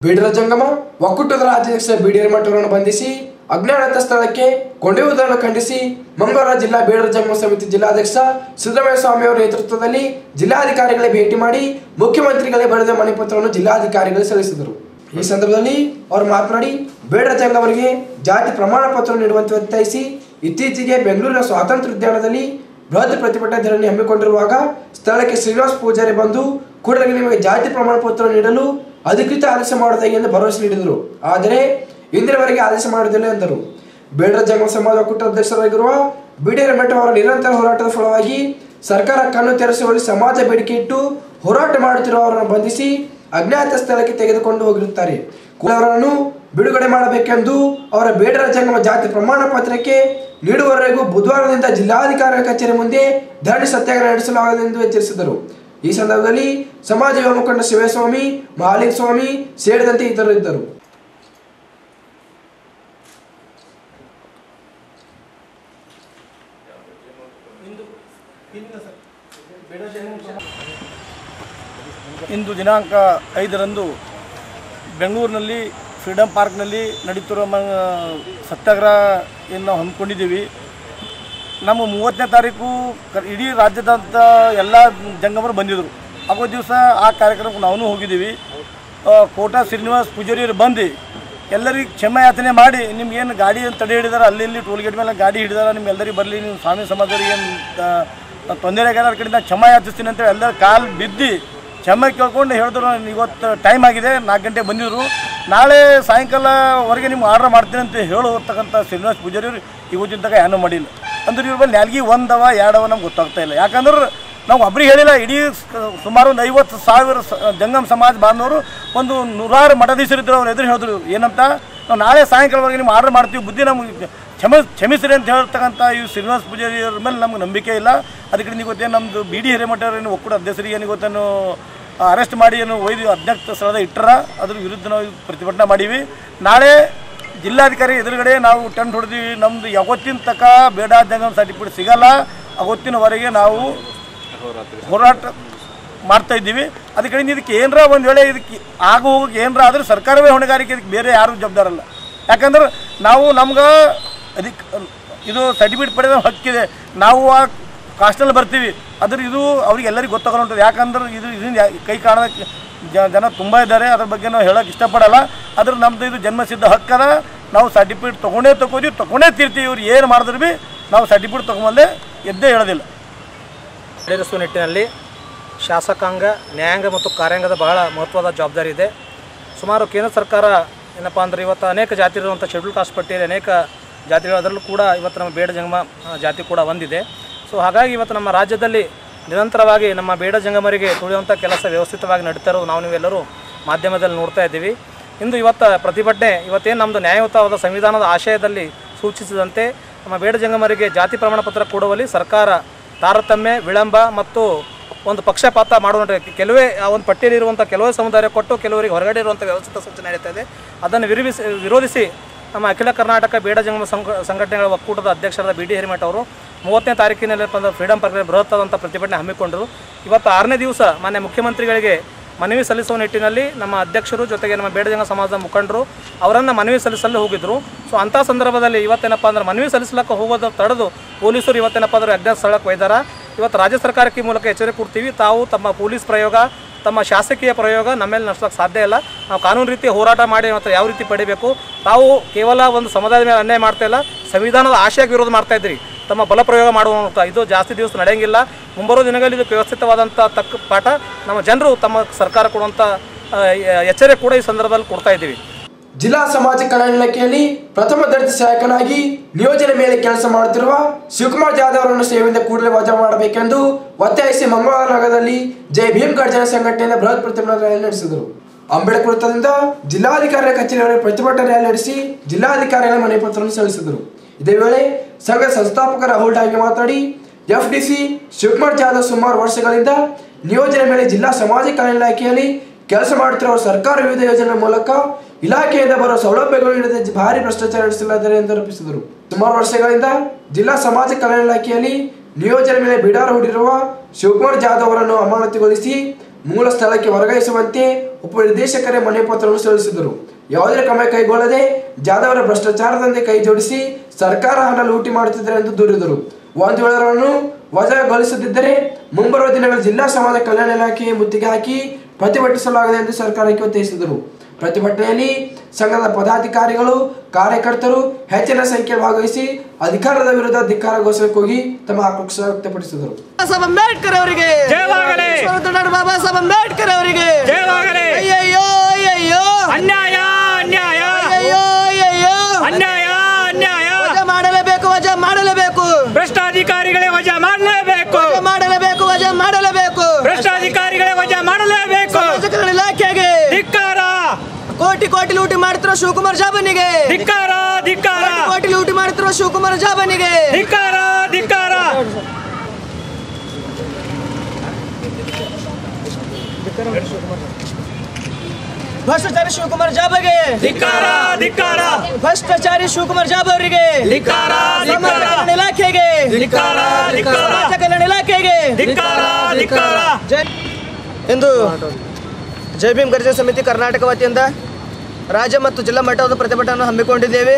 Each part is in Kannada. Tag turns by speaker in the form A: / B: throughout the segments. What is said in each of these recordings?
A: ಬೀಡರ ಜಂಗಮ ಒಕ್ಕೂಟದ ರಾಜ್ಯಾಧ್ಯಕ್ಷ ಬಿಡಿಆರ್ ಮಠವನ್ನು ಬಂಧಿಸಿ ಅಜ್ಞಾತ ಸ್ಥಳಕ್ಕೆ ಕೊಂಡೊಯ್ಯುವುದನ್ನು ಖಂಡಿಸಿ ಮಂಗಳವಾರ ಜಿಲ್ಲಾ ಬೇಡರ ಜಂಗಮ ಸಮಿತಿ ಜಿಲ್ಲಾಧ್ಯಕ್ಷ ಸಿದ್ದರಾಮಯ್ಯ ಸ್ವಾಮಿ ಅವರ ನೇತೃತ್ವದಲ್ಲಿ ಜಿಲ್ಲಾಧಿಕಾರಿಗಳೇ ಭೇಟಿ ಮಾಡಿ ಮುಖ್ಯಮಂತ್ರಿಗಳೇ ಬರೆದ ಮನವಿ ಪತ್ರವನ್ನು ಜಿಲ್ಲಾಧಿಕಾರಿಗಳು ಸಲ್ಲಿಸಿದರು ಈ ಸಂದರ್ಭದಲ್ಲಿ ಅವರು ಮಾತನಾಡಿ ಬೇಡರ ಜಂಗಮರಿಗೆ ಜಾತಿ ಪ್ರಮಾಣ ಪತ್ರ ನೀಡುವಂತೆ ಒತ್ತಾಯಿಸಿ ಇತ್ತೀಚೆಗೆ ಬೆಂಗಳೂರಿನ ಸ್ವಾತಂತ್ರ್ಯ ಉದ್ಯಾನದಲ್ಲಿ ಬೃಹತ್ ಪ್ರತಿಭಟನಾ ಧರಣಿ ಹಮ್ಮಿಕೊಂಡಿರುವಾಗ ಸ್ಥಳಕ್ಕೆ ಶ್ರೀನಿವಾಸ್ ಪೂಜಾರಿ ಬಂದು ಕೂಡಲೇ ನಿಮಗೆ ಜಾತಿ ಪ್ರಮಾಣ ಪತ್ರ ನೀಡಲು ಅಧಿಕೃತ ಆದೇಶ ಮಾಡುವುದಾಗಿ ಎಂದು ಭರವಸೆ ನೀಡಿದರು ಆದರೆ ಇಂದಿನವರೆಗೆ ಆದೇಶ ಮಾಡುವುದಿಲ್ಲ ಎಂದರು ಬೇಡರ ಜಂಗಮ ಸಮಾಜ ಒಕ್ಕೂಟ ಅಧ್ಯಕ್ಷರಾಗಿರುವ ಬಿಡಿಆರ್ ಮೆಟ್ಟ ಅವರ ನಿರಂತರ ಹೋರಾಟದ ಫಲವಾಗಿ ಸರ್ಕಾರ ಕಣ್ಣು ತೆರೆಸುವಲ್ಲಿ ಸಮಾಜ ಬೇಡಿಕೆ ಇಟ್ಟು ಹೋರಾಟ ಮಾಡುತ್ತಿರುವವರನ್ನು ಬಂಧಿಸಿ ಅಜ್ಞಾತ ಸ್ಥಳಕ್ಕೆ ತೆಗೆದುಕೊಂಡು ಹೋಗಿರುತ್ತಾರೆ ಕೂಡಲೇ ಅವರನ್ನು ಬಿಡುಗಡೆ ಮಾಡಬೇಕೆಂದು ಅವರ ಬೇಡರ ಜಂಗಮ ಜಾತಿ ಪ್ರಮಾಣ ಪತ್ರಕ್ಕೆ ನೀಡುವವರೆಗೂ ಬುಧವಾರದಿಂದ ಜಿಲ್ಲಾಧಿಕಾರಿ ಕಚೇರಿ ಮುಂದೆ ಧರಣಿ ಸತ್ಯಾಗ್ರಹ ನಡೆಸಲಾಗುವುದು ಎಂದು ಎಚ್ಚರಿಸಿದರು ಈ ಸಂದರ್ಭದಲ್ಲಿ ಸಮಾಜ ಯುವ ಮುಖಂಡ ಶಿವಸ್ವಾಮಿ ಮಹಾಲಿಂಗ ಸ್ವಾಮಿ ಸೇರಿದಂತೆ ಇತರರು ಇದ್ದರು
B: ಇಂದು ದಿನಾಂಕ ಐದರಂದು ಬೆಂಗಳೂರಿನಲ್ಲಿ ಫ್ರೀಡಮ್ ಪಾರ್ಕ್ನಲ್ಲಿ ನಡೀತಿರೋ ಮ ಸತ್ಯಾಗ್ರಹ ಏನು ನಾವು ಹಮ್ಮಿಕೊಂಡಿದ್ದೀವಿ ನಮ್ಮ ಮೂವತ್ತನೇ ತಾರೀಕು ಕ- ಇಡೀ ರಾಜ್ಯದಂಥ ಎಲ್ಲ ಜಂಗಮರು ಬಂದಿದ್ದರು ಆಗೋ ದಿವಸ ಆ ಕಾರ್ಯಕ್ರಮಕ್ಕೆ ನಾವು ಹೋಗಿದ್ದೀವಿ ಆ, ಕೋಟ ಶ್ರೀನಿವಾಸ್ ಪೂಜಾರಿಯವರು ಬಂದು ಎಲ್ಲರಿಗೆ ಕ್ಷಮೆ ಯಾಚನೆ ಮಾಡಿ ನಿಮ್ಗೇನು ಗಾಡಿ ಅಂತ ತಡೆ ಹಿಡಿದಾರೆ ಅಲ್ಲಿ ಇಲ್ಲಿ ಟೋಲ್ ಗೇಟ್ ಮೇಲೆ ಗಾಡಿ ಹಿಡಿದಾರೆ ನಿಮ್ಗೆಲ್ಲರಿಗೆ ಬರಲಿ ನಿಮ್ಮ ಸ್ವಾಮಿ ಸಮಾಜದವ್ರಿಗೆ ಏನು ತೊಂದರೆ ಆಗ್ಯಾರ ಅವ್ರ ಕಡೆಯಿಂದ ಕ್ಷಮೆ ಯಾಚಿಸ್ತೀನಿ ಅಂತ ಎಲ್ಲರ ಕಾಲು ಬಿದ್ದು ಕ್ಷಮೆ ಕೇಳ್ಕೊಂಡು ಹೇಳಿದ್ರು ನಾನು ಇವತ್ತು ಟೈಮ್ ಆಗಿದೆ ನಾಲ್ಕು ಗಂಟೆ ಬಂದಿದ್ರು ನಾಳೆ ಸಾಯಂಕಾಲವರೆಗೆ ನಿಮ್ಗೆ ಆರ್ಡರ್ ಮಾಡ್ತೀನಿ ಅಂತ ಹೇಳಿ ಹೋಗ್ತಕ್ಕಂಥ ಶ್ರೀನಿವಾಸ್ ಪೂಜಾರಿಯವರು ಇವತ್ತಿನ ತನಕ ಏನೂ ಮಾಡಿಲ್ಲ ಅಂದ್ರೆ ಇವ್ರ ಮೇಲೆ ನಾಲ್ಗಿ ಒಂದವ ಎರಡವ ನಮ್ಗೆ ಗೊತ್ತಾಗ್ತಾ ಇಲ್ಲ ಯಾಕಂದ್ರೆ ನಾವು ಒಬ್ರಿಗೆ ಹೇಳಿಲ್ಲ ಇಡೀ ಸ- ಸುಮಾರು ಒಂದು ಐವತ್ತು ಸಾವಿರ ಸ- ಜಂಗಮ್ ಸಮಾಜ ಬಾಂಧವರು ಒಂದು ನೂರಾರು ಮಠಾಧೀಶರಿದ್ರು ಅವ್ರು ಎದುರು ಹೇಳಿದ್ರು ಏನಂತ ನಾವು ನಾಳೆ ಸಾಯಂಕಾಲವರೆಗೆ ನಿಮ್ಗೆ ಆರ್ಡರ್ ಮಾಡ್ತೀವಿ ಬುದ್ಧಿ ನಮ್ಗೆ ಕ್ಷಮ ಕ್ಷಮಿಸ್ರಿ ಅಂತ ಹೇಳ್ತಕ್ಕಂಥ ಈ ಶ್ರೀನಿವಾಸ ಪೂಜಾರಿ ಅವ್ರ ಮೇಲೆ ನಮ್ಗೆ ನಂಬಿಕೆ ಇಲ್ಲ ಅದಕ್ಕೆ ನೀವು ಗೊತ್ತೇನು ನಮ್ಮದು ಬಿ ಡಿ ಹಿರೇಮಠರೇನು ಒಕ್ಕೂಟ ಅಧ್ಯಕ್ಷರಿಗೆ ಏನು ಗೊತ್ತೇನು ಅರೆಸ್ಟ್ ಮಾಡಿ ಏನು ಒಯ್ದು ಅಜ್ಞಾತ ಸ್ಥಳದ ಇಟ್ಟರ ಅದ್ರ ವಿರುದ್ಧ ನಾವು ಪ್ರತಿಭಟನೆ ಮಾಡೀವಿ ನಾಳೆ ಜಿಲ್ಲಾಧಿಕಾರಿ ಎದುರುಗಡೆ ನಾವು ಟೆಂಟ್ ಹೊಡೆದೀವಿ ನಮ್ಮದು ಯಾವತ್ತಿನ ತಕ ಬೇಡ ಜಂಗಮ್ ಸರ್ಟಿಫಿಕೇಟ್ ಸಿಗಲ್ಲ ಅವತ್ತಿನವರೆಗೆ ನಾವು ಹೋರಾಟ ಮಾಡ್ತಾ ಇದ್ದೀವಿ ಅದಕ್ಕೆ ಇದಕ್ಕೆ ಏನರ ಒಂದು ವೇಳೆ ಇದಕ್ಕೆ ಆಗು ಹೋಗಕ್ಕೆ ಏನರ ಆದ್ರೆ ಸರ್ಕಾರವೇ ಹೊಣೆಗಾರಿಕೆ ಇದಕ್ಕೆ ಬೇರೆ ಯಾರು ಜವಾಬ್ದಾರಲ್ಲ ಯಾಕಂದ್ರೆ ನಾವು ನಮ್ಗೆ ಅದಕ್ಕೆ ಇದು ಸರ್ಟಿಫಿಕೇಟ್ ಪಡೆದ ಹಕ್ಕಿದೆ ನಾವು ಆ ಕಾಸ್ಟಲ್ಲಿ ಬರ್ತೀವಿ ಅದ್ರ ಇದು ಅವ್ರಿಗೆ ಎಲ್ಲರಿಗೂ ಗೊತ್ತಾಗಲ್ಲ ಯಾಕಂದ್ರೆ ಇದು ಇದರಿಂದ ಯಾ- ಕೈ ಕಾಣೋದಕ್ಕೆ ಜ- ಜನ ತುಂಬ ಇದ್ದಾರೆ ಅದ್ರ ಬಗ್ಗೆ ನಾವು ಹೇಳೋಕೆ ಇಷ್ಟಪಡಲ್ಲ ಅದ್ರ ನಮ್ಮದು ಇದು ಜನ್ಮಸಿದ್ಧ ಹಕ್ಕದ ನಾವು ಸರ್ಟಿಫಿಕೇಟ್ ತೊಗೊಂಡೇ ತೊಗೋತೀವಿ ತೊಗೊಂಡೇ ತೀರ್ತೀವಿ ಇವ್ರು ಏನು ಮಾಡಿದ್ರು ಭೀ ನಾವು ಸರ್ಟಿಫಿಕೇಟ್ ತೊಗೊಂಬಂದೆ ಎದ್ದೇ ಹೇಳೋದಿಲ್ಲ
C: ಈಡೇರಿಸುವ ನಿಟ್ಟಿನಲ್ಲಿ ಶಾಸಕಾಂಗ ನ್ಯಾಯಾಂಗ ಮತ್ತು ಕಾರ್ಯಾಂಗದ ಬಹಳ ಮಹತ್ವದ ಜವಾಬ್ದಾರಿ ಇದೆ ಸುಮಾರು ಕೇಂದ್ರ ಸರ್ಕಾರ ಏನಪ್ಪ ಅಂದರೆ ಇವತ್ತು ಅನೇಕ ಜಾತಿ ಇರುವಂಥ ಶೆಡ್ಯೂಲ್ ಕಾಸ್ಟ್ ಪಟ್ಟಿಯಲ್ಲಿ ಅನೇಕ ಜಾತಿಗಳು ಅದರಲ್ಲೂ ಕೂಡ ಇವತ್ತು ನಮ್ಮ ಬೇಡ ಜಂಗಮ ಆ, ಜಾತಿ ಕೂಡ ಒಂದಿದೆ ಸೊ ಹಾಗಾಗಿ ಇವತ್ತು ನಮ್ಮ ರಾಜ್ಯದಲ್ಲಿ ನಿರಂತರವಾಗಿ ನಮ್ಮ ಬೇಡ ಜಂಗಮರಿಗೆ ತುಳಿಯುವಂಥ ಕೆಲಸ ವ್ಯವಸ್ಥಿತವಾಗಿ ನಡೀತಾ ಇರೋದು ನಾವು ನೀವೆಲ್ಲರೂ ಮಾಧ್ಯಮದಲ್ಲಿ ನೋಡ್ತಾ ಇದ್ದೀವಿ ಇಂದು ಇವತ್ತು ಪ್ರತಿಭಟನೆ ಇವತ್ತೇನು ನಮ್ಮದು ನ್ಯಾಯಯುತವಾದ ಸಂವಿಧಾನದ ಆಶಯದಲ್ಲಿ ಸೂಚಿಸಿದಂತೆ ನಮ್ಮ ಬೇಡ ಜಂಗಮರಿಗೆ ಜಾತಿ ಪ್ರಮಾಣ ಪತ್ರ ಕೊಡುವಲ್ಲಿ ಸರ್ಕಾರ ತಾರತಮ್ಯ ವಿಳಂಬ ಮತ್ತು ಒಂದು ಪಕ್ಷಪಾತ ಮಾಡುವ ಕೆಲವೇ ಆ ಒಂದು ಪಟ್ಟಿಯಲ್ಲಿರುವಂಥ ಕೆಲವೇ ಸಮುದಾಯ ಕೊಟ್ಟು ಕೆಲವರಿಗೆ ಹೊರಗಡೆ ಇರುವಂಥ ವ್ಯವಸ್ಥಿತ ಸೂಚನೆ ನಡೀತಾ ಇದೆ ಅದನ್ನು ವಿರೋಧಿಸಿ ವಿರೋಧಿಸಿ ನಮ್ಮ ಅಖಿಲ ಕರ್ನಾಟಕ ಬೇಡ ಜಂಗಮ ಸಂಘ ಸಂಘಟನೆಗಳ ಒಕ್ಕೂಟದ ಅಧ್ಯಕ್ಷರಾದ ಬಿ ಡಿ ಹಿರಿಮಠ ಅವರು ಮೂವತ್ತನೇ ತಾರೀಕಿನಲ್ಲಿ ಬಂದ ಫ್ರೀಡಮ್ ಪಾರ್ಕ್ನಲ್ಲಿ ಬೃಹತ್ತಾದಂಥ ಪ್ರತಿಭಟನೆ ಹಮ್ಮಿಕೊಂಡರು ಇವತ್ತು ಆರನೇ ದಿವಸ ಮಾನ್ಯ ಮುಖ್ಯಮಂತ್ರಿಗಳಿಗೆ ಮನವಿ ಸಲ್ಲಿಸುವ ನಿಟ್ಟಿನಲ್ಲಿ ನಮ್ಮ ಅಧ್ಯಕ್ಷರು ಜೊತೆಗೆ ನಮ್ಮ ಬೇಡಜಂಗ ಸಮಾಜದ ಮುಖಂಡರು ಅವರನ್ನು ಮನವಿ ಸಲ್ಲಿಸಲು ಹೋಗಿದ್ರು ಸೊ ಅಂಥ ಸಂದರ್ಭದಲ್ಲಿ ಇವತ್ತೇನಪ್ಪ ಅಂದ್ರೆ ಮನವಿ ಸಲ್ಲಿಸಲಿಕ್ಕೆ ಹೋಗೋದು ತಡೆದು ಪೊಲೀಸರು ಇವತ್ತೇನಪ್ಪ ಅಂದ್ರೆ ಅಜ್ಞಾತ ಸ್ಥಳಕ್ಕೆ ಒಯ್ದಾರ ಇವತ್ತು ರಾಜ್ಯ ಸರ್ಕಾರಕ್ಕೆ ಈ ಮೂಲಕ ಎಚ್ಚರಿಕೆ ಕೊಡ್ತೀವಿ ತಾವು ತಮ್ಮ ಪೊಲೀಸ್ ಪ್ರಯೋಗ ತಮ್ಮ ಶಾಸಕೀಯ ಪ್ರಯೋಗ ನಮ್ಮ ಮೇಲೆ ನಡೆಸೋಕ್ಕೆ ಸಾಧ್ಯ ಇಲ್ಲ ನಾವು ಕಾನೂನು ರೀತಿ ಹೋರಾಟ ಮಾಡಿ ಮತ್ತು ಯಾವ ರೀತಿ ಪಡಿಬೇಕು ತಾವು ಕೇವಲ ಒಂದು ಸಮುದಾಯದ ಮೇಲೆ ಅನ್ಯಾಯ ಮಾಡ್ತಾ ಇಲ್ಲ ಸಂವಿಧಾನದ ಆಶಯಕ್ಕೆ ವಿರೋಧ ಮಾಡ್ತಾ ಇದ್ರಿ ತಮ್ಮ ಬಲ ಪ್ರಯೋಗ ಮಾಡುವಂಥ ಇದು ಜಾಸ್ತಿ ದಿವಸ ನಡೆಯಂಗಿಲ್ಲ ಮುಂಬರುವ ದಿನಗಳಲ್ಲಿ ಇದಕ್ಕೆ ವ್ಯವಸ್ಥಿತವಾದಂಥ ತಕ್ಕ ಪಾಠ ನಮ್ಮ ಜನರು ತಮ್ಮ ಸರ್ಕಾರ ಕೊಡುವಂಥ ಆ, ಎಚ್ಚರಿಕೆ ಕೂಡ ಈ ಸಂದರ್ಭದಲ್ಲಿ ಕೊಡ್ತಾ ಇದ್ದೀವಿ
A: ಜಿಲ್ಲಾ ಸಮಾಜ ಕಲ್ಯಾಣ ಇಲಾಖೆಯಲ್ಲಿ ಪ್ರಥಮ ದರ್ಜೆ ಸಹಾಯಕನಾಗಿ ನಿಯೋಜನೆ ಮೇಲೆ ಕೆಲಸ ಮಾಡುತ್ತಿರುವ ಶಿವಕುಮಾರ್ ಜಾಧವ್ ಅವರನ್ನು ಸೇವೆಯಿಂದ ಕೂಡಲೇ ವಜಾ ಮಾಡಬೇಕೆಂದು ಒತ್ತಾಯಿಸಿ ಮಂಗಳವಾರ ನಗರದಲ್ಲಿ ಜೈ ಭೀಮ್ ಗರ್ಜನ ಸಂಘಟನೆಯಿಂದ ಬೃಹತ್ ಪ್ರತಿಭಟನಾ ರ್ಯಾಲಿ ನಡೆಸಿದರು ಅಂಬೇಡ್ಕರ್ ವೃತ್ತದಿಂದ ಜಿಲ್ಲಾಧಿಕಾರಿಗಳ ಕಚೇರಿಯವರಿಗೆ ಪ್ರತಿಭಟನಾ ರ್ಯಾಲಿ ನಡೆಸಿ ಜಿಲ್ಲಾಧಿಕಾರಿಗಳ ಮನೆ ಪತ್ರವನ್ನು ಸಲ್ಲಿಸಿದರು ಇದೇ ವೇಳೆ ಸಂಘದ ಸಂಸ್ಥಾಪಕ ರಾಹುಲ್ ಡಾಂಗೆ ಮಾತನಾಡಿ ಎಫ್ಡಿಸಿ ಶಿವಕುಮಾರ್ ಜಾಧವ್ ಸುಮಾರು ವರ್ಷಗಳಿಂದ ನಿಯೋಜನೆ ಮೇಲೆ ಜಿಲ್ಲಾ ಸಮಾಜ ಕಲ್ಯಾಣ ಇಲಾಖೆಯಲ್ಲಿ ಕೆಲಸ ಮಾಡುತ್ತಿರುವ ಸರ್ಕಾರ ವಿವಿಧ ಯೋಜನೆ ಮೂಲಕ ಇಲಾಖೆಯಿಂದ ಬರುವ ಸೌಲಭ್ಯಗಳು ನೀಡದೆ ಜ- ಭಾರಿ ಭ್ರಷ್ಟಾಚಾರ ನಡೆಸಲಾಗಿದೆ ಎಂದು ಆರೋಪಿಸಿದರು ಸುಮಾರು ವರ್ಷಗಳಿಂದ ಜಿಲ್ಲಾ ಸಮಾಜ ಕಲ್ಯಾಣ ಇಲಾಖೆಯಲ್ಲಿ ನಿಯೋಜನೆ ಮೇಲೆ ಬಿಡಾರ ಹೂಡಿರುವ ಶಿವಕುಮಾರ್ ಜಾಧವ್ ಅವರನ್ನು ಅಮಾನತುಗೊಳಿಸಿ ಮೂಲ ಸ್ಥಳಕ್ಕೆ ವರ್ಗಾಯಿಸುವಂತೆ ಉಪನಿರ್ದೇಶಕರೇ ಮನವಿ ಪತ್ರವನ್ನು ಸಲ್ಲಿಸಿದರು ಯಾವುದೇ ಕ್ರಮ ಕೈಗೊಳ್ಳದೆ ಜಾಧವರ ಭ್ರಷ್ಟಾಚಾರದಂತೆ ಕೈ ಜೋಡಿಸಿ ಸರ್ಕಾರ ಹಣ ಲೂಟಿ ಮಾಡುತ್ತಿದ್ದಾರೆ ಎಂದು ದೂರಿದರು ಒಂದು ವೇಳೆಗಳನ್ನು ವಜಾಗೊಳಿಸದಿದ್ದರೆ ಮುಂಬರುವ ದಿನಗಳ ಜಿಲ್ಲಾ ಸಮಾಜ ಕಲ್ಯಾಣ ಇಲಾಖೆ ಮುತ್ತಿಗೆ ಹಾಕಿ ಪ್ರತಿಭಟಿಸಲಾಗಿದೆ ಎಂದು ಸರ್ಕಾರಕ್ಕೆ ಒತ್ತಾಯಿಸಿದರು ಪ್ರತಿಭಟನೆಯಲ್ಲಿ ಸಂಘದ ಪದಾಧಿಕಾರಿಗಳು ಕಾರ್ಯಕರ್ತರು ಹೆಚ್ಚಿನ ಸಂಖ್ಯೆ ಭಾಗವಹಿಸಿ ಅಧಿಕಾರದ ವಿರುದ್ಧ ಧಿಕ್ಕಾರ ಘೋಷಣೆ ಕೂಗಿ ತಮ್ಮ ಆಕ್ರೋಶ ವ್ಯಕ್ತಪಡಿಸಿದರು
D: ಬಾಬಾ ಸಾಹೇಬ್ ಅಂಬೇಡ್ಕರ್ ಅವರಿಗೆ
E: ಜಯವಾಗಲಿ.
D: ಡಾಕ್ಟರ್ ಬಾಬಾ ಸಾಹೇಬ್ ಅಂಬೇಡ್ಕರ್ ಅವರಿಗೆ
E: ಜಯವಾಗಲಿ.
D: ಅಯ್ಯಯ್ಯೋ ಅಯ್ಯಯ್ಯೋ
E: ಅನ್ಯಾಯ ಅನ್ಯಾಯ
D: ಅಯ್ಯಯ್ಯೋ ಅಯ್ಯಯ್ಯೋ
E: ಅನ್ಯಾಯ ಅನ್ಯಾಯ
D: ವಜಾ ಮಾಡಲೇಬೇಕು ವಜಾ ಮಾಡಲೇಬೇಕು
E: ಭ್ರಷ್ಟಾಧಿಕಾರಿಗಳೇ ವಜಾ ಮಾಡಲೇಬೇಕು
D: ವಜಾ ಮಾಡಲೇಬೇಕು ವಜಾ ಮಾಡಲೇಬೇಕು
E: ಭ್ರಷ್ಟಾಧಿಕಾರಿಗಳೇ ವಜಾ ಮಾಡಲೇಬೇಕು
D: ಸಮಾಜ ಕಲ್ಯಾಣ ಇಲಾಖೆಗೆ
E: ಧಿಕ್ಕಾರ
D: ಕೋಟಿ ಕೋಟಿ ಲೂಟಿ ಮಾಡ್ತಿರೋ ಶಿವಕುಮಾರ್ ಜಾಬನಿಗೆ
E: ಧಿಕ್ಕಾರ ಧಿಕ್ಕಾರ
D: ಕೋಟಿ ಕೋಟಿ ಲೂಟಿ ಮಾಡ್ತಿರೋ ಶಿವಕುಮಾರ್ ಜಾಬನಿಗೆ
E: ಧಿಕ್ಕಾರ ಧಿಕ್ಕಾರ
D: ಭ್ರಷ್ಟಾಚಾರಿ ಶಿವಕುಮಾರ್ ಜಾಬಗೆ
E: ಧಿಕ್ಕಾರ ಧಿಕ್ಕಾರ
D: ಭ್ರಷ್ಟಾಚಾರಿ ಶಿವಕುಮಾರ್ ಜಾಬ್ ಅವರಿಗೆ
E: ಧಿಕ್ಕಾರ
D: ಸಮಾಜ
E: ಧಿಕ್ಕಾರ
D: ಕಲ್ಯಾಣ ಇಲಾಖೆಗೆ
E: ಧಿಕ್ಕಾರ ಧಿಕ್ಕಾರ
D: ಸಮಾಜ ಕಲ್ಯಾಣ ಇಲಾಖೆಗೆ
E: ಧಿಕ್ಕಾರ ಧಿಕ್ಕಾರ
D: ಜೈ ಇಂದು ಜೈ ಭೀಮ್ ಗರ್ಜೆ ಸಮಿತಿ ಕರ್ನಾಟಕ ವತಿಯಿಂದ ರಾಜ್ಯ ಮತ್ತು ಜಿಲ್ಲಾ ಮಟ್ಟದ ಪ್ರತಿಭಟನೆಯನ್ನು ಹಮ್ಮಿಕೊಂಡಿದ್ದೇವೆ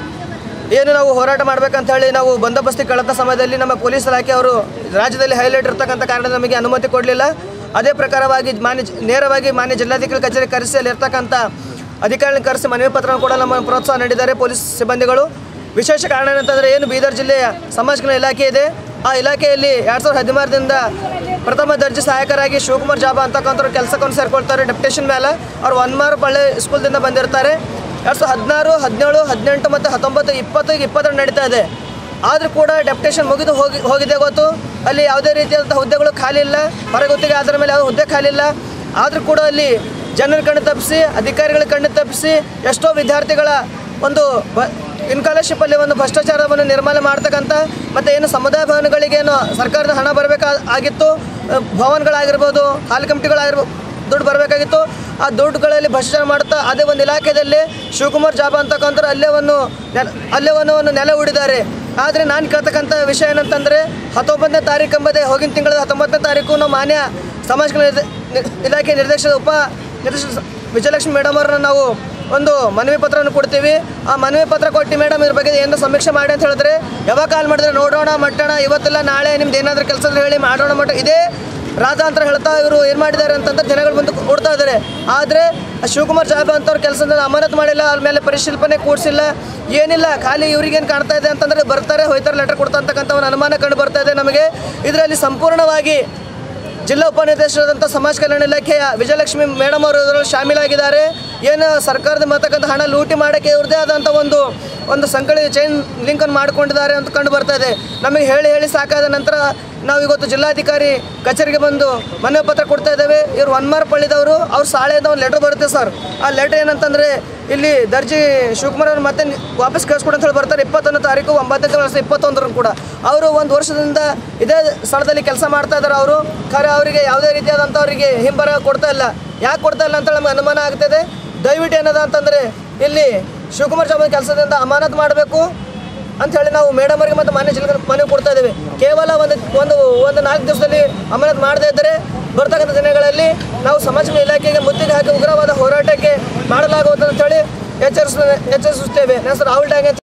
D: ಏನು ನಾವು ಹೋರಾಟ ಮಾಡ್ಬೇಕಂತ ಹೇಳಿ ನಾವು ಬಂದೋಬಸ್ತಿ ಕಳೆದ ಸಮಯದಲ್ಲಿ ನಮ್ಮ ಪೊಲೀಸ್ ಇಲಾಖೆ ಅವರು ರಾಜ್ಯದಲ್ಲಿ ಹೈಲೈಟ್ ಇರ್ತಕ್ಕಂಥ ಕಾರಣ ನಮಗೆ ಅನುಮತಿ ಕೊಡಲಿಲ್ಲ ಅದೇ ಪ್ರಕಾರವಾಗಿ ಮಾನ್ಯ ಜಿ- ನೇರವಾಗಿ ಮಾನ್ಯ ಜಿಲ್ಲಾಧಿಕಾರಿ ಕಚೇರಿ ಕರೆಸಿ ಅಲ್ಲಿ ಇರ್ತಕ್ಕಂಥ ಅಧಿಕಾರಿಗಳನ್ನ ಕರೆಸಿ ಮನವಿ ಪತ್ರ ಕೂಡ ನಮ್ಮ ಪ್ರೋತ್ಸಾಹ ನೀಡಿದ್ದಾರೆ ಪೊಲೀಸ್ ಸಿಬ್ಬಂದಿಗಳು ವಿಶೇಷ ಕಾರಣ ಏನಂತಂದರೆ ಏನು ಬೀದರ್ ಜಿಲ್ಲೆಯ ಸಮಾಜ ಕಲ್ಯಾಣ ಇಲಾಖೆ ಇದೆ ಆ ಇಲಾಖೆಯಲ್ಲಿ ಎರಡು ಸಾವಿರದ ಹದಿಮಾರದಿಂದ ಪ್ರಥಮ ದರ್ಜೆ ಸಹಾಯಕರಾಗಿ ಶಿವಕುಮಾರ್ ಜಾಬಾ ಅಂತಕ್ಕಂಥವ್ರು ಕೆಲಸಕ್ಕೊಂದು ಸೇರ್ಕೊಳ್ತಾರೆ ಡೆಪ್ಟೇಷನ್ ಮೇಲೆ ಅವ್ರು ಒನ್ಮಾರು ಪಳ್ಳೆ ಸ್ಕೂಲ್ದಿಂದ ಬಂದಿರ್ತಾರೆ ಎರಡು ಸಾವಿರದ ಹದಿನಾರು ಹದಿನೇಳು ಹದಿನೆಂಟು ಮತ್ತು ಹತ್ತೊಂಬತ್ತು ಇಪ್ಪತ್ತು ಇಪ್ಪತ್ತೆರಡು ನಡೀತಾ ಇದೆ ಆದರೂ ಕೂಡ ಡೆಪ್ಟೇಷನ್ ಮುಗಿದು ಹೋಗಿ ಹೋಗಿದೆ ಗೊತ್ತು ಅಲ್ಲಿ ಯಾವುದೇ ರೀತಿಯಾದಂಥ ಹುದ್ದೆಗಳು ಖಾಲಿ ಇಲ್ಲ ಹೊರಗುತ್ತಿಗೆ ಅದರ ಮೇಲೆ ಯಾವುದೇ ಹುದ್ದೆ ಖಾಲಿ ಇಲ್ಲ ಆದರೂ ಕೂಡ ಅಲ್ಲಿ ಜನರ ಕಣ್ಣು ತಪ್ಪಿಸಿ ಅಧಿಕಾರಿಗಳ ಕಣ್ಣು ತಪ್ಪಿಸಿ ಎಷ್ಟೋ ವಿದ್ಯಾರ್ಥಿಗಳ ಒಂದು ಬ ಇನ್ಕಾಲರ್ಶಿಪ್ಪಲ್ಲಿ ಒಂದು ಭ್ರಷ್ಟಾಚಾರವನ್ನು ನಿರ್ಮಾಣ ಮಾಡ್ತಕ್ಕಂಥ ಮತ್ತು ಏನು ಸಮುದಾಯ ಭವನಗಳಿಗೆ ಏನು ಸರ್ಕಾರದ ಹಣ ಬರಬೇಕಾ ಆಗಿತ್ತು ಅಹ್, ಭವನಗಳಾಗಿರ್ಬೋದು ಹಾಲು ಕಮಿಟಿಗಳಾಗಿರ್ಬೋದು ದುಡ್ಡು ಬರಬೇಕಾಗಿತ್ತು ಆ ದುಡ್ಡುಗಳಲ್ಲಿ ಭ್ರಷ್ಟಾಚಾರ ಮಾಡ್ತಾ ಅದೇ ಒಂದು ಇಲಾಖೆಯಲ್ಲಿ ಶಿವಕುಮಾರ್ ಜಾಬಾ ಅಂತಕ್ಕಂಥವ್ರು ಅಲ್ಲೇ ಒಂದು ನೆಲ ಅಲ್ಲೇ ಒಂದು ಒಂದು ನೆಲೆ ಹೂಡಿದ್ದಾರೆ ಆದರೆ ನಾನು ಕೇಳ್ತಕ್ಕಂಥ ವಿಷಯ ಏನಂತಂದರೆ ಹತ್ತೊಂಬತ್ತನೇ ತಾರೀಕು ಎಂಬುದೇ ಹೋಗಿನ ತಿಂಗಳ ಹತ್ತೊಂಬತ್ತನೇ ತಾರೀಕು ನಾವು ಮಾನ್ಯ ಸಮಾಜ ಕಲ್ಯಾಣ ನಿರ್ದೇ- ನಿ- ಇಲಾಖೆ ನಿರ್ದೇಶಕ ಉಪ ನಿರ್ದೇಶಕ ವಿಜಯಲಕ್ಷ್ಮಿ ಮೇಡಮ್ ಅವ್ರನ್ನ ನಾವು ಒಂದು ಮನವಿ ಪತ್ರವನ್ನು ಕೊಡ್ತೀವಿ ಆ ಮನವಿ ಪತ್ರ ಕೊಟ್ಟು ಮೇಡಮ್ ಇದ್ರ ಬಗ್ಗೆ ಏನು ಸಮೀಕ್ಷೆ ಮಾಡಿ ಅಂತ ಹೇಳಿದ್ರೆ ಯಾವಾಗ ಕಾಲ್ ಮಾಡಿದ್ರೆ ನೋಡೋಣ ಮಟ್ಟೋಣ ಇವತ್ತಿಲ್ಲ ನಾಳೆ ನಿಮ್ದು ಏನಾದರೂ ಕೆಲಸ ಹೇಳಿ ಮಾಡೋಣ ಮಟ್ಟ ಇದೇ ರಾಜಾಂತರ ಹೇಳ್ತಾ ಇವರು ಏನು ಮಾಡಿದ್ದಾರೆ ಅಂತಂದ್ರೆ ಜನಗಳು ಬಂದು ಕೊಡ್ತಾ ಇದ್ದಾರೆ ಆದರೆ ಶಿವಕುಮಾರ್ ಸಾಹೇಬ್ ಅಂತವ್ರ ಕೆಲಸದ ಅಮಾನತ್ ಮಾಡಿಲ್ಲ ಅವ್ರ ಮೇಲೆ ಪರಿಶೀಲನೆ ಕೂಡಿಸಿಲ್ಲ ಏನಿಲ್ಲ ಖಾಲಿ ಇವ್ರಿಗೇನು ಕಾಣ್ತಾ ಇದೆ ಅಂತಂದ್ರೆ ಬರ್ತಾರೆ ಹೋಯ್ತಾರೆ ಲೆಟರ್ ಕೊಡ್ತಾ ಅಂತಕ್ಕಂಥ ಒಂದು ಅನುಮಾನ ಕಂಡು ಬರ್ತಾ ಇದೆ ನಮಗೆ ಇದರಲ್ಲಿ ಸಂಪೂರ್ಣವಾಗಿ ಜಿಲ್ಲಾ ಉಪನಿರ್ದೇಶಕರಾದಂಥ ಸಮಾಜ ಕಲ್ಯಾಣ ಇಲಾಖೆಯ ವಿಜಯಲಕ್ಷ್ಮಿ ಮೇಡಮ್ ಅವರು ಇದರಲ್ಲಿ ಶಾಮೀಲಾಗಿದ್ದಾರೆ ಏನು ಸರ್ಕಾರದ ಮತಕ್ಕಂಥ ಹಣ ಲೂಟಿ ಮಾಡೋಕ್ಕೆ ಇವ್ರದ್ದೇ ಆದಂಥ ಒಂದು ಒಂದು ಸಂಕಳಿ ಚೈನ್ ಲಿಂಕನ್ನು ಮಾಡ್ಕೊಂಡಿದ್ದಾರೆ ಅಂತ ಕಂಡು ಬರ್ತಾ ಇದೆ ನಮಗೆ ಹೇಳಿ ಹೇಳಿ ಸಾಕಾದ ನಂತರ ನಾವು ಇವತ್ತು ಜಿಲ್ಲಾಧಿಕಾರಿ ಕಚೇರಿಗೆ ಬಂದು ಮನವಿ ಪತ್ರ ಕೊಡ್ತಾ ಇದ್ದೇವೆ ಇವ್ರು ಒನ್ಮಾರ್ ಪಳ್ಳಿದವರು ಅವ್ರು ಸಾಳೆಯಿಂದ ಒಂದು ಲೆಟರ್ ಬರುತ್ತೆ ಸರ್ ಆ ಲೆಟರ್ ಏನಂತಂದರೆ ಇಲ್ಲಿ ದರ್ಜಿ ಶಿವಕುಮಾರ್ ಅವ್ರು ಮತ್ತೆ ನಿ- ವಾಪಸ್ ಕಳಿಸ್ಕೊಡು ಅಂತ ಹೇಳಿ ಬರ್ತಾರೆ ಇಪ್ಪತ್ತೊಂದನೇ ತಾರೀಕು ಒಂಬತ್ತನೇ ವರ್ಷ ಇಪ್ಪತ್ತೊಂದರಂದು ಕೂಡ ಅವರು ಒಂದು ವರ್ಷದಿಂದ ಇದೇ ಸ್ಥಳದಲ್ಲಿ ಕೆಲಸ ಮಾಡ್ತಾ ಇದ್ದಾರೆ ಅವರು ಖರೆ ಅವರಿಗೆ ಯಾವುದೇ ರೀತಿಯಾದಂಥ ಅವರಿಗೆ ಹಿಂಬರ ಕೊಡ್ತಾ ಇಲ್ಲ ಯಾಕೆ ಕೊಡ್ತಾ ಇಲ್ಲ ಅಂತ ನಮಗೆ ಅನುಮಾನ ಆಗ್ತದೆ ದಯವಿಟ್ಟು ಏನದ ಅಂತಂದರೆ ಇಲ್ಲಿ ಶಿವಕುಮಾರ್ ಜಾಮನ್ ಕೆಲಸದಿಂದ ಅಮಾನತ್ ಮಾಡಬೇಕು ಅಂತ ಹೇಳಿ ನಾವು ಮೇಡಮ್ ಅವರಿಗೆ ಮತ್ತು ಮಾನ್ಯ ಜಿಲ್ಲೆ ಮನವಿ ಕೊಡ್ತಾ ಇದ್ದೇವೆ ಕೇವಲ ಒಂದು ಒಂದು ಒಂದು ನಾಲ್ಕು ದಿವಸದಲ್ಲಿ ಅಮಾನತ್ ಮಾಡದೇ ಇದ್ದರೆ ಬರ್ತಕ್ಕಂಥ ದಿನಗಳಲ್ಲಿ ನಾವು ಸಮಾಜ ಕಲ್ಯಾಣ ಇಲಾಖೆಗೆ ಮುತ್ತಿಗೆ ಹಾಕಿ ಉಗ್ರವಾದ ಹೋರಾಟಕ್ಕೆ ಮಾಡಲಾಗುವುದು ಅಂತ ಹೇಳಿ ಎಚ್ಚರಿಸ ಎಚ್ಚರಿಸುತ್ತೇವೆ ನನ್ನ ಹೆಸರು ರಾಹುಲ್ ಡಾಂಗೆ